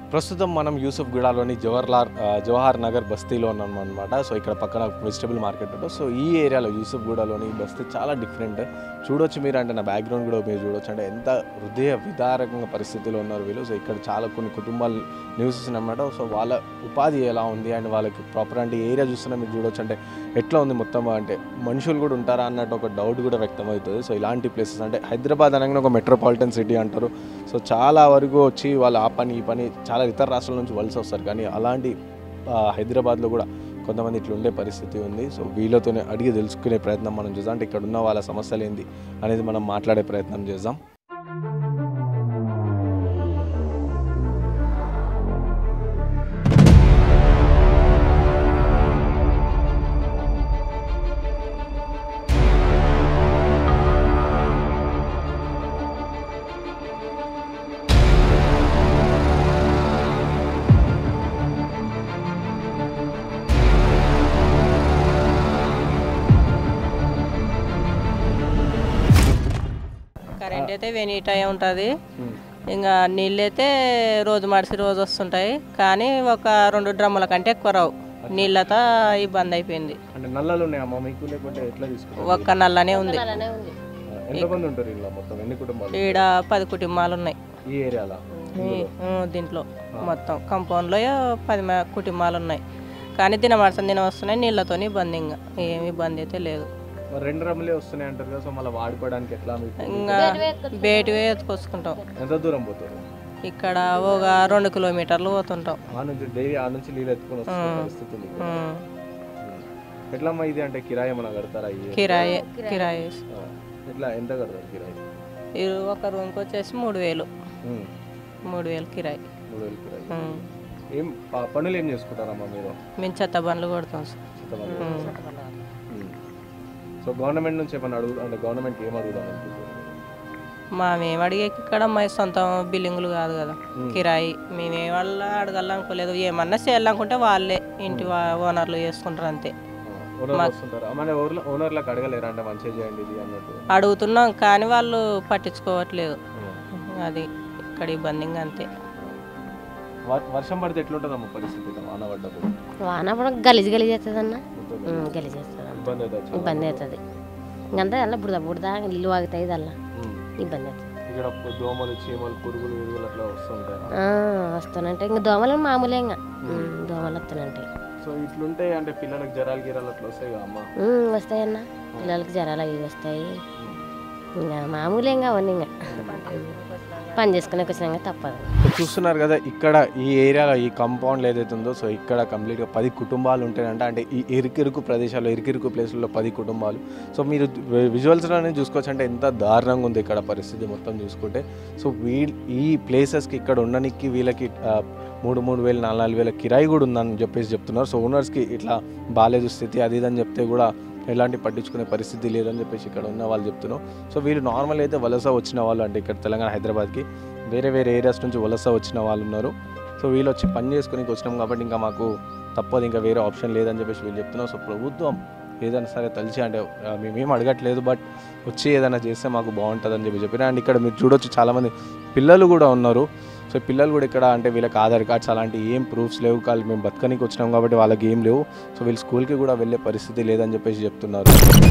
ప్రస్తుతం మనం యూసుఫ్ గూడలోని జవహర్లాల్ ఆ, జవహర్ నగర్ బస్తీలో ఉన్నాం అనమాట సో ఇక్కడ పక్కన వెజిటబుల్ మార్కెట్ ఉంటుంది సో ఈ ఏరియాలో యూసుఫ్ గూడలోని ఈ బస్తీ చాలా డిఫరెంట్ చూడొచ్చు మీరు అంటే నా బ్యాక్గ్రౌండ్ కూడా మీరు చూడొచ్చు అంటే ఎంత హృదయ విదారకంగా పరిస్థితిలో ఉన్నారు వీళ్ళు సో ఇక్కడ చాలా కొన్ని కుటుంబాలు నివసిస్తున్నారన్నమాట సో వాళ్ళ ఉపాధి ఎలా ఉంది అండ్ వాళ్ళకి ప్రాపర్ అంటే ఏరియా చూస్తున్నా మీరు చూడొచ్చు అంటే ఎట్లా ఉంది మొత్తం అంటే మనుషులు కూడా ఉంటారా అన్నట్టు ఒక డౌట్ కూడా వ్యక్తం అవుతుంది సో ఇలాంటి ప్లేసెస్ అంటే హైదరాబాద్ అనగానే ఒక మెట్రోపాలిటన్ సిటీ అంటారు సో చాలా వరకు వచ్చి వాళ్ళు ఆ పని ఈ పని చాలా ఇతర రాష్ట్రాల నుంచి వలస వస్తారు కానీ అలాంటి ఆ, హైదరాబాద్లో కూడా కొంతమంది ఇట్లా ఉండే పరిస్థితి ఉంది సో వీళ్ళతోనే అడిగి తెలుసుకునే ప్రయత్నం మనం చేద్దాం అంటే ఇక్కడ ఉన్న వాళ్ళ సమస్యలు ఏంది అనేది మనం మాట్లాడే ప్రయత్నం చేద్దాం కరెంట్ అయితే వెనీ టైం ఉంటుంది ఇంకా నీళ్ళు అయితే రోజు మడిసి రోజు వస్తుంటాయి కానీ ఒక రెండు డ్రమ్ముల కంటే ఎక్కువ రావు నీళ్ళతో ఇబ్బంది అయిపోయింది అంటే నల్లలు ఉన్నాయమ్మా మీకు లేకుంటే ఎట్లా తీసుకుంటారు ఒక్క నల్లనే ఉంది ఎంతమంది ఉంటారు ఇలా మొత్తం ఎన్ని కుటుంబాలు ఈడ పది కుటుంబాలు ఉన్నాయి ఈ ఏరియాలో ఈ- ఊ, దీంట్లో మొత్తం కంపౌండ్లో పది మ- కుటుంబాలు ఉన్నాయి కానీ దినమడసం దినం వస్తున్నాయి నీళ్ళతోని ఇబ్బంది ఇంకా ఏమి ఇబ్బంది అయితే లేదు మరి రెండు రమ్ములే వస్తున్నాయి అంటారు కదా సో మళ్ళీ వాడుకోవడానికి ఎట్లా మీకు ఇంకా బయటవే ఎత్తుకొసుకుంటాం ఎంత దూరం పోతారు ఇక్కడ ఒక రెండు కిలోమీటర్లు పోతుంటాం ఆ నుంచి డైలీ ఆ నుంచి నీళ్ళు ఎత్తుకొని వస్తున్న పరిస్థితి ఉంది ఊ. ఎట్లా అమ్మా ఇది అంటే కిరాయి ఏమైనా కడతారా ఈ కిరాయి కిరాయి ఆ, ఎట్లా ఎంత కడతారు కిరాయి ఇది ఒక రూమ్కి వచ్చేసి మూడు వేలు ఉమ్, మూడు వేలు కిరాయి మూడు వేలు కిరాయి ఉమ్. ఏం ప- పనులు ఏం చేసుకుంటారమ్మా మీరు మేము చెత్త బండ్లు కొడతాం సార్ చిత్తబంధు. ఉమ్. ఉమ్. సో గవర్నమెంట్ నుంచి ఏమైనా అడుగు అంటే గవర్నమెంట్ ఏం అడుగుదాం అనుకుంటున్నారు మా మేము అడిగేకి ఇక్కడ మా సొంత బిల్డింగులు కాదు కదా కిరాయి మేమే వాళ్ళ అడగాలనుకోలేదు ఏమన్నా చేయాలనుకుంటే వాళ్ళే ఇంటి వా- ఓనర్లు చేసుకుంటారు అంతే ఓనర్ వస్తుంటారు మన ఓనర్ ఓనర్లకు అడగలేరా అంటే మంచిగా చేయండి ఇది అన్నట్టు అడుగుతున్నాం కానీ వాళ్ళు పట్టించుకోవట్లేదు ఉమ్. అది ఇక్కడ ఇబ్బందిగా అంతే వ- వర్షం పడితే ఎట్లుంటుందమ్మా పరిస్థితి ఇక్కడ వాన పడ్డప్పుడు వాన కూడా గలీజ్ గలీజ్ అవుతుంది అన్న మొత్తం గలీజ్ అవుతుంది ఇబ్బంది అవుతుంది చాలా. ఇబ్బంది అవుతుంది ఇంకంతా అలా బుడద బుడద ఇల్లు ఆగుతాయి అలా ఉమ్. ఇబ్బంది అవుతుంది ఇక్కడ దోమలు చీమలు పురుగులు విరుగులు అట్లా వస్తుంటాయి ఆ, వస్తానంటే ఇంక దోమలు మామూలే ఇంకా ఉమ్, దోమలు వస్తానంటాయి సో ఇట్లుంటే అంటే పిల్లలకు జ్వరాలు గిరాలు అట్లా వస్తాయి కదా అమ్మ ఉమ్, వస్తాయన్న పిల్లలకి జ్వరాలు అవి వస్తాయి ఇంకా మామూలే ఇంకా అవన్నీ ఇంకా పని చేసుకునే వచ్చినాక తప్పదు సో చూస్తున్నారు కదా ఇక్కడ ఈ ఏరియాలో ఈ కాంపౌండ్ ఏదైతే ఉందో సో ఇక్కడ కంప్లీట్గా పది కుటుంబాలు ఉంటాయంట అంటే ఈ ఇరుకిరుకు ప్రదేశాల్లో ఇరుకిరుకు ప్లేసుల్లో పది కుటుంబాలు సో మీరు విజువల్స్లోనే చూసుకోవచ్చు అంటే ఎంత దారుణంగా ఉంది ఇక్కడ పరిస్థితి మొత్తం చూసుకుంటే సో వీ ఈ ప్లేసెస్కి ఇక్కడ ఉండడానికి వీళ్ళకి ఆ, మూడు మూడు వేలు నాలుగు నాలుగు వేల కిరాయి కూడా ఉందని చెప్పేసి చెప్తున్నారు సో ఓనర్స్కి ఇట్లా బాగాలేదు స్థితి అది ఇది అని చెప్తే కూడా ఎలాంటి పట్టించుకునే పరిస్థితి లేదని చెప్పేసి ఇక్కడ ఉన్న వాళ్ళు చెప్తున్నారు సో వీళ్ళు నార్మల్ అయితే వలస వచ్చిన వాళ్ళు అంటే ఇక్కడ తెలంగాణ హైదరాబాద్కి వేరే వేరే ఏరియాస్ నుంచి వలస వచ్చిన వాళ్ళు ఉన్నారు సో వీళ్ళు వచ్చి పని చేసుకుని వచ్చినాం కాబట్టి ఇంకా మాకు తప్పదు ఇంకా వేరే ఆప్షన్ లేదని చెప్పేసి వీళ్ళు చెప్తున్నారు సో ప్రభుత్వం ఏదైనా సరే తలిచి అంటే ఆ, మేమేం అడగట్లేదు బట్ వచ్చి ఏదైనా చేస్తే మాకు బాగుంటుందని చెప్పి చెప్పారు అండ్ ఇక్కడ మీరు చూడొచ్చు చాలామంది పిల్లలు కూడా ఉన్నారు సో పిల్లలు కూడా ఇక్కడ అంటే వీళ్ళకి ఆధార్ కార్డ్స్ అలాంటి ఏం ప్రూఫ్స్ లేవు కాదు మేము బతకనికి వచ్చినాం కాబట్టి వాళ్ళకి ఏం లేవు సో వీళ్ళు స్కూల్కి కూడా వెళ్ళే పరిస్థితి లేదని చెప్పేసి చెప్తున్నారు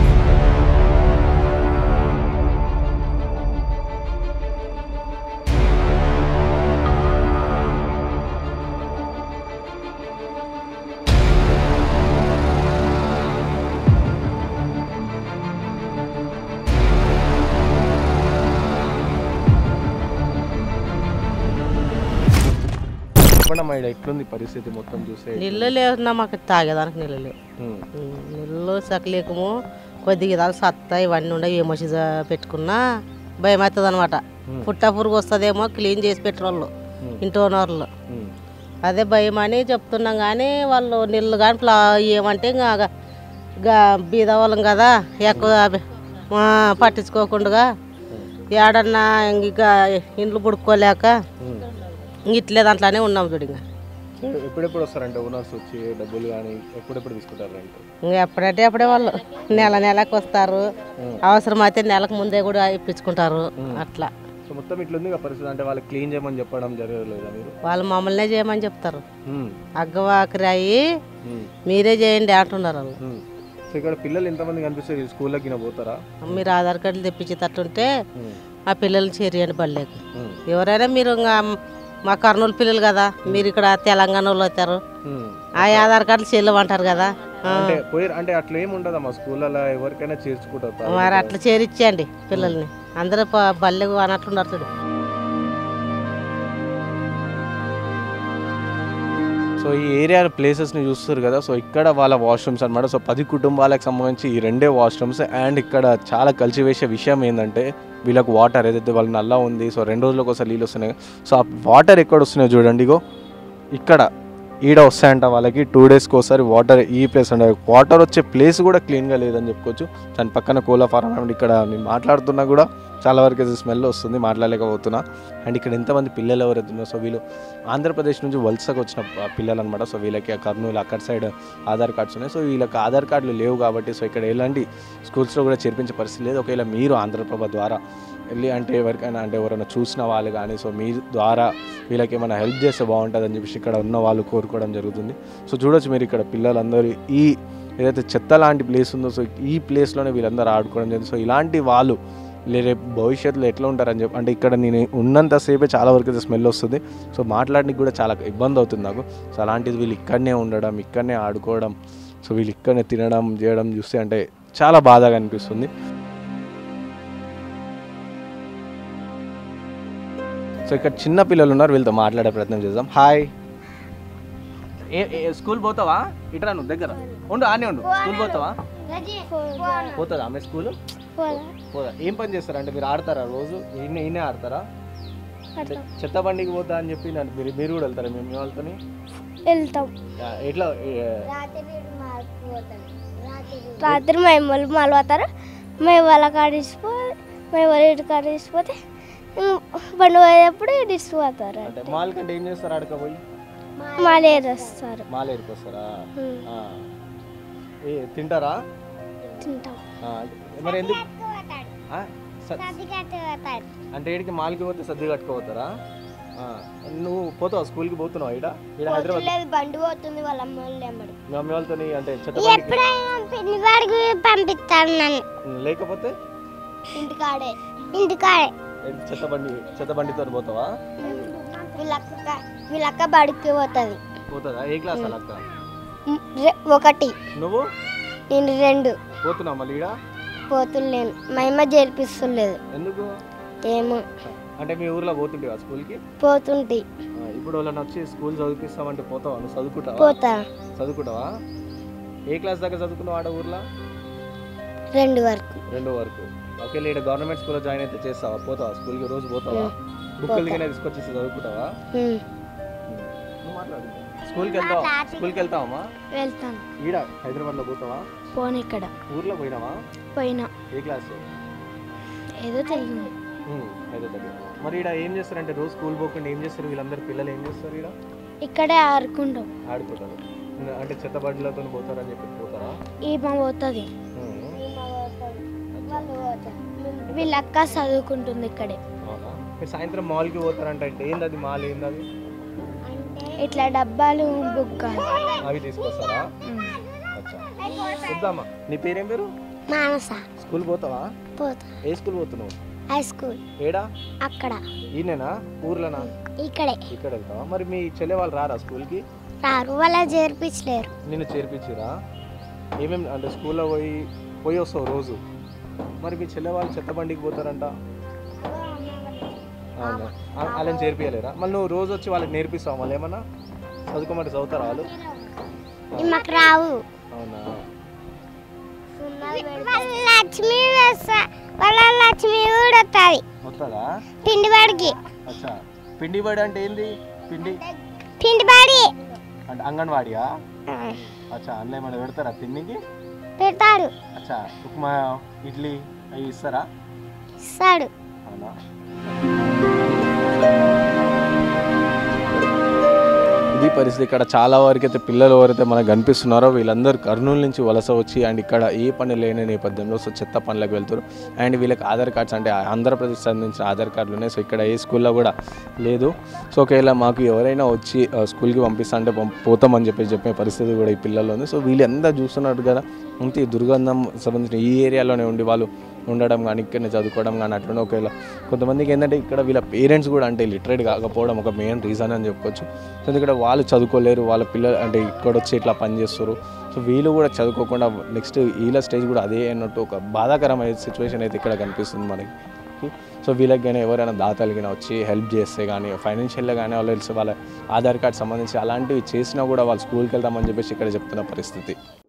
చెప్పండి అమ్మా ఇక్కడ ఎట్లుంది పరిస్థితి మొత్తం చూస్తే నీళ్ళు లేవున్నా మాకు తాగేదానికి నీళ్ళు లేవు ఉమ్, ఉమ్, నీళ్ళు సకలేకము కొద్దిగా దాకా సత్తా ఇవన్నీ ఉండే ఏ మసి పెట్టుకున్నా భయం అవుతుంది అనమాట పుట్ట పురుగు వస్తుందేమో క్లీన్ చేసి పెట్టేవాళ్ళు ఇంటి ఓనర్లు ఉమ్, అదే భయం అని చెప్తున్నాం కానీ వాళ్ళు నీళ్ళు కానీ ప్లా ఏమంటే ఇంకా ఇంకా బీద వాళ్ళం కదా ఎక్కువ ఆ, పట్టించుకోకుండా ఏడన్నా ఇంకా ఇండ్లు పుడుకోలేక ఉమ్. ఇట్లే దాంట్లోనే ఉన్నాం చూడు ఇంకా సో ఎప్పుడెప్పుడు వస్తారంటే ఓనర్స్ వచ్చి డబ్బులు కానీ ఎప్పుడెప్పుడు తీసుకుంటారు రెంట్ ఇంకా ఎప్పుడంటే అప్పుడే వాళ్ళు నెల నెలకు వస్తారు అవసరం అయితే నెలకు ముందే కూడా ఇప్పించుకుంటారు అట్లా సో మొత్తం ఇట్లుంది ఇక పరిస్థితి అంటే వాళ్ళకి క్లీన్ చేయమని చెప్పడం జరగలేదా మీరు వాళ్ళు మమ్మల్నే చేయమని చెప్తారు ఉమ్, అగ్గవాకరి అయ్యి ఉమ్, మీరే చేయండి అంటున్నారు వాళ్ళు ఉమ్. సో ఇక్కడ పిల్లలు ఎంతమంది కనిపిస్తారు ఈ స్కూల్లోకి పోతారా మీరు ఆధార్ కార్డులు తెప్పించేటట్టుంటే ఉమ్, ఆ పిల్లల్ని చేరియండి బళ్ళేకి ఉమ్, ఎవరైనా మీరు ఇంకా మా కర్నూలు పిల్లలు కదా మీరు ఇక్కడ తెలంగాణ వాళ్ళు వచ్చారు ఉమ్. ఆ ఆధార్ కార్డులు చెల్లమంటారు కదా ఆ. అంటే పోయి అంటే అట్లా ఏమి ఉండదా మా స్కూల్లో ఎవరికైనా చేర్చుకుంటారు మరి అట్లా చేరిచ్చేయండి పిల్లల్ని అందరూ ప- బల్లె అన్నట్లున్నారు చూడు సో ఈ ఏరియా ప్లేసెస్ని చూస్తారు కదా సో ఇక్కడ వాళ్ళ వాష్రూమ్స్ అన్నమాట సో పది కుటుంబాలకు సంబంధించి ఈ రెండే వాష్రూమ్స్ అండ్ ఇక్కడ చాలా కలిసివేసే విషయం ఏంటంటే వీళ్ళకి వాటర్ ఏదైతే వాళ్ళ నల్లా ఉంది సో రెండు రోజులకు ఒకసారి నీళ్ళు వస్తున్నాయి సో ఆ వాటర్ ఎక్కడ వస్తున్నాయో చూడండి ఇగో ఇక్కడ ఈడ వస్తాయంట వాళ్ళకి టూ డేస్కి ఒకసారి వాటర్ ఈ ప్లేస్ అంటే వాటర్ వచ్చే ప్లేస్ కూడా క్లీన్గా లేదని చెప్పుకోవచ్చు దాని పక్కన కోళ్ళ ఫారం అండ్ ఇక్కడ నేను మాట్లాడుతున్నా కూడా చాలా వరకు అయితే స్మెల్ వస్తుంది మాట్లాడలేకపోతున్నా అండ్ ఇక్కడ ఎంతమంది పిల్లలు ఎవరైతే ఉన్నారో సో వీళ్ళు ఆంధ్రప్రదేశ్ నుంచి వలసకు వచ్చిన ప- పిల్లలు అనమాట సో వీళ్ళకి ఆ కర్నూలు అక్కడ సైడ్ ఆధార్ కార్డ్స్ ఉన్నాయి సో వీళ్ళకి ఆధార్ కార్డులు లేవు కాబట్టి సో ఇక్కడ ఎలాంటి స్కూల్స్లో కూడా చేర్పించే పరిస్థితి లేదు ఒకవేళ మీరు ఆంధ్రప్రభ ద్వారా వెళ్ళి అంటే ఎవరికైనా అంటే ఎవరైనా చూసిన వాళ్ళు కానీ సో మీ ద్వారా వీళ్ళకి ఏమైనా హెల్ప్ చేస్తే బాగుంటుందని చెప్పేసి ఇక్కడ ఉన్న వాళ్ళు కోరుకోవడం జరుగుతుంది సో చూడొచ్చు మీరు ఇక్కడ పిల్లలందరూ ఈ ఏదైతే చెత్త లాంటి ప్లేస్ ఉందో సో ఈ ప్లేస్లోనే వీళ్ళందరూ ఆడుకోవడం జరిగింది సో ఇలాంటి వాళ్ళు లే- రేపు భవిష్యత్తులో ఎట్లా ఉంటారని చెప్పి అంటే ఇక్కడ నేను ఉన్నంతసేపే చాలా వరకు అయితే స్మెల్ వస్తుంది సో మాట్లాడడానికి కూడా చాలా ఇబ్బంది అవుతుంది నాకు సో అలాంటిది వీళ్ళు ఇక్కడనే ఉండడం ఇక్కడనే ఆడుకోవడం సో వీళ్ళు ఇక్కడనే తినడం చేయడం చూస్తే అంటే చాలా బాధగా అనిపిస్తుంది సో ఇక్కడ చిన్న పిల్లలు ఉన్నారు వీళ్ళతో మాట్లాడే ప్రయత్నం చేద్దాం హాయ్ ఏ ఏ- స్కూల్ పోతావా ఇట్రా నువ్వు దగ్గర ఉండు ఆనే ఉండు స్కూల్ పోతావా పోతుందా ఆమె స్కూల్ పోదా ఏం పని చేస్తారా అంటే మీరు ఆడతారా రోజు ఈయన ఈయనే ఆడతారా అంటే చెత్త బండికి పోతా అని చెప్పి నన్ను మీరు మీరు కూడా వెళ్తారా మేము మీ వాళ్ళతోని వెళ్తాం ఆ, ఎట్లా ఏ, రాత్రి మేము వాళ్ళు మళ్ళీ పోతారు మేము వాళ్ళ కాడిసిపో మేము వాళ్ళ ఇంటి కాడిసిపోతే బండి పోయేటప్పుడు డిసిపోతారు అంటే మాల్ కంటే ఏం చేస్తారు ఆడకపోయి మళ్ళీ వస్తారు మాల్ ఏరుకొస్తారా ఉమ్, ఆ. ఏ తింటారా తింటాం ఆ, మరి ఎందుకు ఆ, స- అంటే ఏడికి మాల్కి పోతే సర్ది కట్టుకోపోతారా ఆ, నువ్వు పోతావా స్కూల్కి పోతున్నావా ఈడ ఈడ హైదరాబాద్ లేదు బండి పోతుంది వాళ్ళ అమ్మ వాళ్ళు ఎమ్మడి మీ మమ్మీ వాళ్ళతో అంటే చెత్త బండికి ఎప్పుడైనా పిన్నివాడికి పంపిస్తాను నన్ను లేకపోతే ఇంటికాడే ఇంటికాడే ఏంటి చెత్త బండి చెత్త బండితో పోతావా వీళ్ళక్క వీళ్ళక్క బడికి పోతుంది పోతుందా ఏ క్లాస్ అలా అక్క ఒకటి నువ్వు నేను రెండు పోతున్నావు మళ్ళీ ఈడ పోతులేను మహిమ చేర్పిస్తలేదు ఎందుకు ఏమో అంటే మీ ఊర్లో పోతుంటేవా స్కూల్కి పోతుంటి ఆ, ఇప్పుడు వాళ్ళని వచ్చి స్కూల్ చదివిస్తామంటే పోతావా నువ్వు చదువుకుంటావా పోతా చదువుకుంటావా ఏ క్లాస్ దాకా చదువుకున్నావు ఆడ ఊర్లో రెండు వరకు రెండో వరకు ఓకే ఇక్కడ గవర్నమెంట్ స్కూల్లో జాయిన్ అయితే చేస్తావా పోతావా స్కూల్కి రోజు పోతావా బుక్కులు దిగిన తీసుకొచ్చేసి చదువుకుంటావా ఉమ్, నువ్వు మాట్లాడు స్కూల్కి వెళ్తావా స్కూల్కి వెళ్తావమ్మా వెళ్తాను ఈడ హైదరాబాద్లో పోతావా ఫోన్ ఇక్కడ ఊర్లో పోయినావా పోయినా ఏ క్లాస్ ఏదో తెలియదు ఐదో తరగతి మరి ఈడ ఏం చేస్తారంటే రోజు స్కూల్ పోకుండా ఏం చేస్తారు వీళ్ళందరూ పిల్లలు ఏం చేస్తారు ఈడ ఇక్కడే ఆడుకుంటాం ఆడుకుంటారు అంటే చెత్త బండిలతో పోతారని చెప్పి పోతారా ఈమె పోతుంది ఉమ్. వీళ్ళ అక్క చదువుకుంటుంది ఇక్కడే అవునా మీరు సాయంత్రం మాల్కి పోతారంట అంటే ఏంది అది మాల్ ఏంది అది ఇట్లా డబ్బాలు బుగ్గాలు అవి తీసుకొస్తారా అచ్చా చూద్దామా నీ పేరేం పేరు మానస స్కూల్ పోతావా పోతా ఏ స్కూల్ పోతున్నావు హై స్కూల్ ఏడా అక్కడ ఈయనేనా ఊర్లోనా ఇక్కడే ఇక్కడ వెళ్తావా మరి మీ చెల్లె వాళ్ళు రారా స్కూల్కి రారు వాళ్ళ చేర్పించలేరు నిన్ను చేర్పించిరా ఏమేమి అంటే స్కూల్లో పోయి పోయి వస్తావు రోజు మరి మీ చెల్లె వాళ్ళు చెత్త బండికి పోతారంట అవునా ఆ- వాళ్ళని చేర్పియలేరా మళ్ళీ నువ్వు రోజు వచ్చి వాళ్ళకి నేర్పిస్తావు మళ్ళీ ఏమన్నా చదువుకోమంటే చదువుతారా వాళ్ళు మాకు రావు అవునా లక్ష్మి వాళ్ళ లక్ష్మి కూడా వస్తుంది వస్తుందా పిండి బాడికి అచ్చా పిండి బడి అంటే ఏంది పిండి పిండి బాడి అంటే అంగన్వాడియా అచ్చా అందులో ఏమైనా పెడతారా తిండికి పెడతాడు అచ్చా ఉప్మా ఇడ్లీ అవి ఇస్తారా ఇస్తాడు అవునా ఇది పరిస్థితి ఇక్కడ చాలా వరకు అయితే పిల్లలు ఎవరైతే మనకు కనిపిస్తున్నారో వీళ్ళందరూ కర్నూలు నుంచి వలస వచ్చి అండ్ ఇక్కడ ఏ పని లేని నేపథ్యంలో సో చెత్త పనులకు వెళ్తారు అండ్ వీళ్ళకి ఆధార్ కార్డ్స్ అంటే ఆంధ్రప్రదేశ్ సంబంధించిన ఆధార్ కార్డులు ఉన్నాయి సో ఇక్కడ ఏ స్కూల్లో కూడా లేదు సో ఒకవేళ మాకు ఎవరైనా వచ్చి ఆ, స్కూల్కి పంపిస్తా అంటే పం- పోతామని చెప్పి చెప్పే పరిస్థితి కూడా ఈ పిల్లల్లో ఉంది సో వీళ్ళంతా చూస్తున్నట్టు కదా అంతే ఈ దుర్గంధం సంబంధించిన ఈ ఏరియాలోనే ఉండి వాళ్ళు ఉండడం కానీ ఇక్కడనే చదువుకోవడం కానీ అట్లనే ఒకవేళ కొంతమందికి ఏంటంటే ఇక్కడ వీళ్ళ పేరెంట్స్ కూడా అంటే లిటరేట్ కాకపోవడం ఒక మెయిన్ రీజన్ అని చెప్పుకోవచ్చు సో ఎందుకంటే వాళ్ళు చదువుకోలేరు వాళ్ళ పిల్లలు అంటే ఇక్కడ వచ్చి ఇట్లా పని చేస్తారు సో వీళ్ళు కూడా చదువుకోకుండా నెక్స్ట్ వీళ్ళ స్టేజ్ కూడా అదే అన్నట్టు ఒక బాధాకరమైన సిచ్యువేషన్ అయితే ఇక్కడ కనిపిస్తుంది మనకి సో వీళ్ళకి కానీ ఎవరైనా దాతలు కానీ వచ్చి హెల్ప్ చేస్తే కానీ ఫైనాన్షియల్గా కానీ వాళ్ళు వాళ్ళ ఆధార్ కార్డ్ సంబంధించి అలాంటివి చేసినా కూడా వాళ్ళు స్కూల్కి వెళ్తామని చెప్పేసి ఇక్కడ చెప్తున్న పరిస్థితి